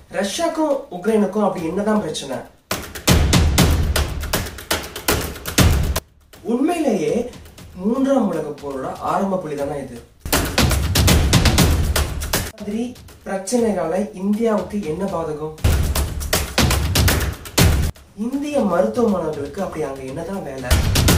ரஷ்யாக்கும் உக்ரைனுக்கும் அப்படி என்னதான் பிரச்சனை உண்மையிலேயே மூன்றாம் உலக போரோட ஆரம்ப புள்ளி தானே இது மாதிரி பிரச்சனைகளால இந்தியாவுக்கு என்ன பாதகம் இந்திய மருத்துவமனைகளுக்கு அப்படி அங்க என்னதான் வேலை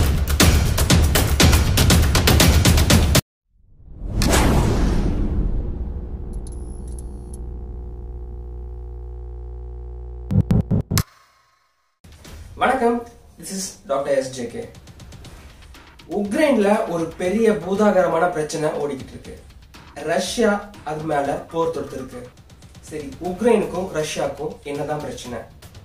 வணக்கம் this is doctor S J K உக்ரைன்ல ஒரு பெரிய பூதாகரமான பிரச்சனை ஓடிக்கிட்டு இருக்கு ரஷ்யா அது மேல போர் தொடுத்திருக்கு சரி உக்ரைனுக்கும் ரஷ்யாவுக்கும் என்னதான் பிரச்சனை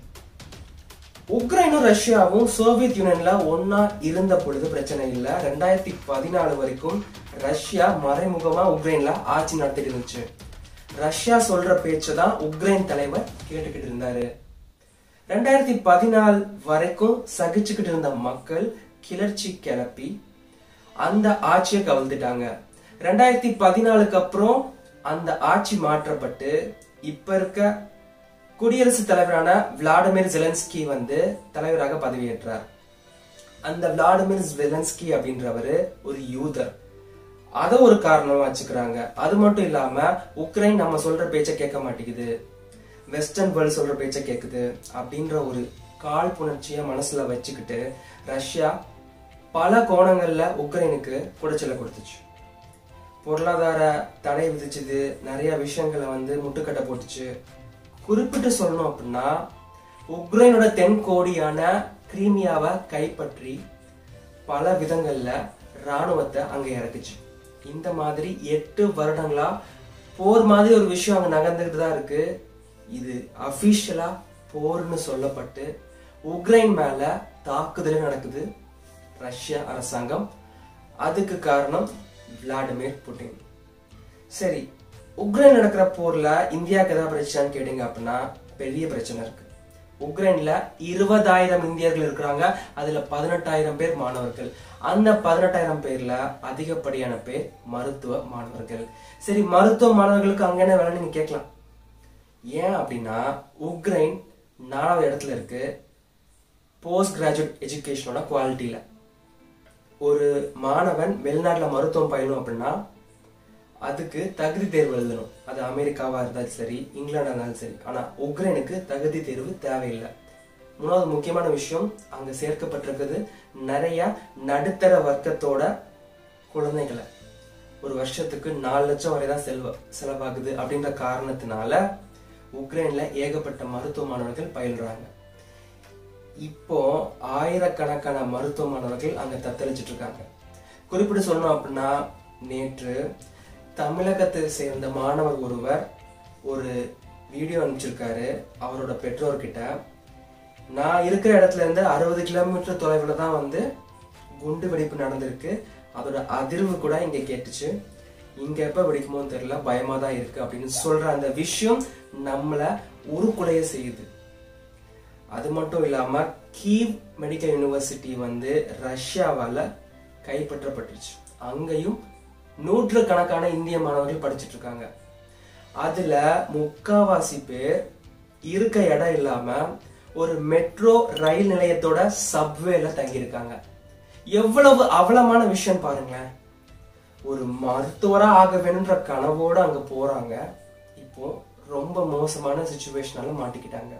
உக்ரைனும் ரஷ்யாவும் சோவியத் யூனியன்ல ஒன்னா இருந்த பொழுது பிரச்சனை இல்ல ரெண்டாயிரத்தி பதினாலு வரைக்கும் ரஷ்யா மறைமுகமா உக்ரைன்ல ஆட்சி நடத்திட்டு இருந்துச்சு ரஷ்யா சொல்ற பேச்சை தான் உக்ரைன் தலைவர் கேட்டுக்கிட்டு இருந்தாரு ரெண்டாயிரத்தி பதினாலு வரைக்கும் சகிச்சுக்கிட்டு இருந்த மக்கள் கிளர்ச்சி கிளப்பி அந்த ஆட்சியை கவிழ்த்துட்டாங்க ரெண்டாயிரத்தி பதினாலுக்கு அப்புறம் அந்த ஆட்சி மாற்றப்பட்டு இப்ப இருக்க குடியரசுத் தலைவரான விளாடிமிர் ஜெலன்ஸ்கி வந்து தலைவராக பதவியேற்றார் அந்த விளாடிமிர் ஜெலன்ஸ்கி அப்படின்றவரு ஒரு யூதர் அதை ஒரு காரணமா வச்சுக்கிறாங்க அது மட்டும் இல்லாம உக்ரைன் நம்ம சொல்ற பேச்ச கேட்க மாட்டேங்குது வெஸ்டர்ன் வேர்ல்ட் சொல்ற பேச்ச கேக்குது அப்படின்ற ஒரு காழ்ப்புணர்ச்சிய மனசுல வச்சுக்கிட்டு ரஷ்யா பல கோணங்கள்ல உக்ரைனுக்கு குடைச்சலை கொடுத்துச்சு பொருளாதார தடை விதிச்சுது நிறைய விஷயங்களை வந்து முட்டுக்கட்டை போட்டுச்சு குறிப்பிட்டு சொல்லணும் அப்படின்னா உக்ரைனோட தென்கோடியான கிரீமியாவை கைப்பற்றி பல விதங்கள்ல ராணுவத்தை அங்க இறக்குச்சு இந்த மாதிரி எட்டு வருடங்களா போர் மாதிரி ஒரு விஷயம் அங்க நகர்ந்துகிட்டு தான் இருக்கு இது அபிஷியலா போர்னு சொல்லப்பட்டு உக்ரைன் மேல தாக்குதல் நடக்குது ரஷ்ய அரசாங்கம் அதுக்கு காரணம் விளாடிமிர் புட்டின் சரி உக்ரைன் நடக்கிற போர்ல இந்தியாவுக்கு ஏதாவது பிரச்சனைன்னு கேட்டீங்க அப்படின்னா பெரிய பிரச்சனை இருக்கு உக்ரைன்ல இருபதாயிரம் இந்தியர்கள் இருக்கிறாங்க அதுல பதினெட்டாயிரம் பேர் மாணவர்கள் அந்த பதினெட்டாயிரம் பேர்ல அதிகப்படியான பேர் மருத்துவ மாணவர்கள் சரி மருத்துவ மாணவர்களுக்கு அங்க என்ன வேலை நீங்க கேட்கலாம் ஏன் அப்படின்னா உக்ரைன் நாலாவது இடத்துல இருக்கு போஸ்ட் கிராஜுவேட் எஜுகேஷனோட குவாலிட்டியில ஒரு மாணவன் வெளிநாட்டுல மருத்துவம் பயிலும் அப்படின்னா அதுக்கு தகுதி தேர்வு எழுதணும் அது அமெரிக்காவா இருந்தாலும் சரி இங்கிலாண்டா இருந்தாலும் சரி ஆனா உக்ரைனுக்கு தகுதி தேர்வு தேவையில்லை மூணாவது முக்கியமான விஷயம் அங்க சேர்க்கப்பட்டிருக்கிறது நிறைய நடுத்தர வர்க்கத்தோட குழந்தைகளை ஒரு வருஷத்துக்கு நாலு லட்சம் வரை தான் செல்வ செலவாகுது அப்படின்ற காரணத்தினால உக்ரைன்ல ஏகப்பட்ட மருத்துவ மாணவர்கள் பயில்றாங்க இப்போ ஆயிரக்கணக்கான மருத்துவ மாணவர்கள் அங்க தத்தளிச்சிட்டு இருக்காங்க குறிப்பிட்டு சொல்லணும் அப்படின்னா நேற்று தமிழகத்தை சேர்ந்த மாணவர் ஒருவர் ஒரு வீடியோ அனுப்பிச்சிருக்காரு அவரோட பெற்றோர்கிட்ட நான் இருக்கிற இடத்துல இருந்து அறுபது கிலோமீட்டர் தொலைவில் தான் வந்து குண்டு வெடிப்பு நடந்திருக்கு அதோட அதிர்வு கூட இங்க கேட்டுச்சு இங்க எப்ப வெடிக்குமோன்னு தெரியல பயமா தான் இருக்கு அப்படின்னு சொல்ற அந்த விஷயம் நம்மள உருக்குலைய செய்யுது அது மட்டும் இல்லாம கீவ் மெடிக்கல் யூனிவர்சிட்டி வந்து ரஷ்யாவால கைப்பற்றப்பட்டுருச்சு அங்கேயும் நூற்றுக்கணக்கான இந்திய மாணவர்கள் படிச்சிட்டு இருக்காங்க அதுல முக்காவாசி பேர் இருக்க இடம் இல்லாம ஒரு மெட்ரோ ரயில் நிலையத்தோட சப்வேல தங்கியிருக்காங்க எவ்வளவு அவலமான விஷயம் பாருங்களேன் ஒரு மருத்துவரா ஆக வேணும்ன்ற கனவோட அங்க போறாங்க இப்போ ரொம்ப மோசமான சுச்சுவேஷனால மாட்டிக்கிட்டாங்க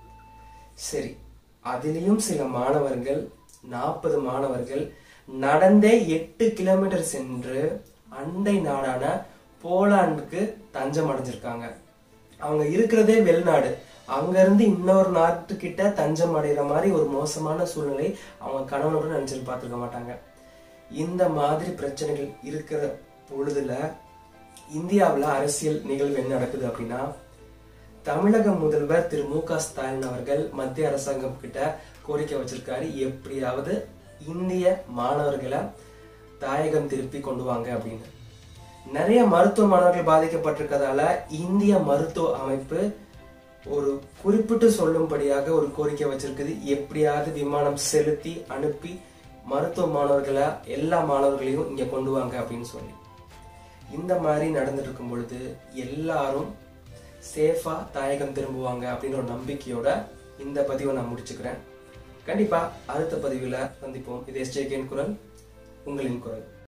சரி அதுலயும் சில மாணவர்கள் நாற்பது மாணவர்கள் நடந்தே எட்டு கிலோமீட்டர் சென்று அண்டை நாடான போலாண்டுக்கு தஞ்சம் அடைஞ்சிருக்காங்க அவங்க இருக்கிறதே வெளிநாடு அங்க இருந்து இன்னொரு நாட்டுக்கிட்ட தஞ்சம் அடைகிற மாதிரி ஒரு மோசமான சூழ்நிலை அவங்க கனவுல கூட நினைச்சு பார்த்துருக்க மாட்டாங்க இந்த மாதிரி பிரச்சனைகள் இருக்கிற பொழுதுல இந்தியாவுல அரசியல் நிகழ்வு என்ன நடக்குது அப்படின்னா தமிழக முதல்வர் திரு மு க ஸ்டாலின் அவர்கள் மத்திய அரசாங்கம் கிட்ட கோரிக்கை வச்சிருக்காரு எப்படியாவது இந்திய மாணவர்களை தாயகம் திருப்பி கொண்டு வாங்க அப்படின்னு நிறைய மருத்துவ மாணவர்கள் பாதிக்கப்பட்டிருக்கதால இந்திய மருத்துவ அமைப்பு ஒரு குறிப்பிட்டு சொல்லும்படியாக ஒரு கோரிக்கை வச்சிருக்குது எப்படியாவது விமானம் செலுத்தி அனுப்பி மருத்துவ மாணவர்களை எல்லா மாணவர்களையும் இங்க கொண்டு வாங்க அப்படின்னு சொல்லி இந்த மாதிரி நடந்துட்டு இருக்கும் பொழுது எல்லாரும் சேஃபா தாயகம் திரும்புவாங்க அப்படின்ற ஒரு நம்பிக்கையோட இந்த பதிவை நான் முடிச்சுக்கிறேன் கண்டிப்பா அடுத்த பதிவில் சந்திப்போம் இது எஸ்ஜேகேன் குரல் உங்களின் குரல்